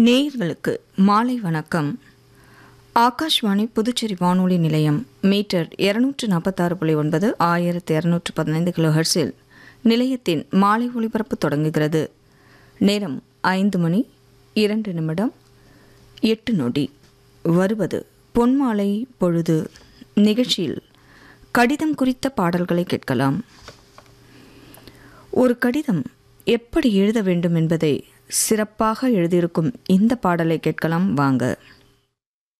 நேயர்களுக்கு மாலை வணக்கம் ஆகாஷ்வாணி புதுச்சேரி வானொலி நிலையம் மீட்டர் இருநூற்று நாற்பத்தாறு புள்ளி ஒன்பது ஆயிரத்தி இரநூற்று பதினைந்து கிலோ ஹெர்ஸில் நிலையத்தின் மாலை ஒளிபரப்பு தொடங்குகிறது நேரம் ஐந்து மணி இரண்டு நிமிடம் எட்டு நொடி வருவது பொன்மாலை பொழுது நிகழ்ச்சியில் கடிதம் குறித்த பாடல்களை கேட்கலாம் ஒரு கடிதம் எப்படி எழுத வேண்டும் என்பதை சிறப்பாக எழுதியிருக்கும் இந்த பாடலை கேட்கலாம் வாங்க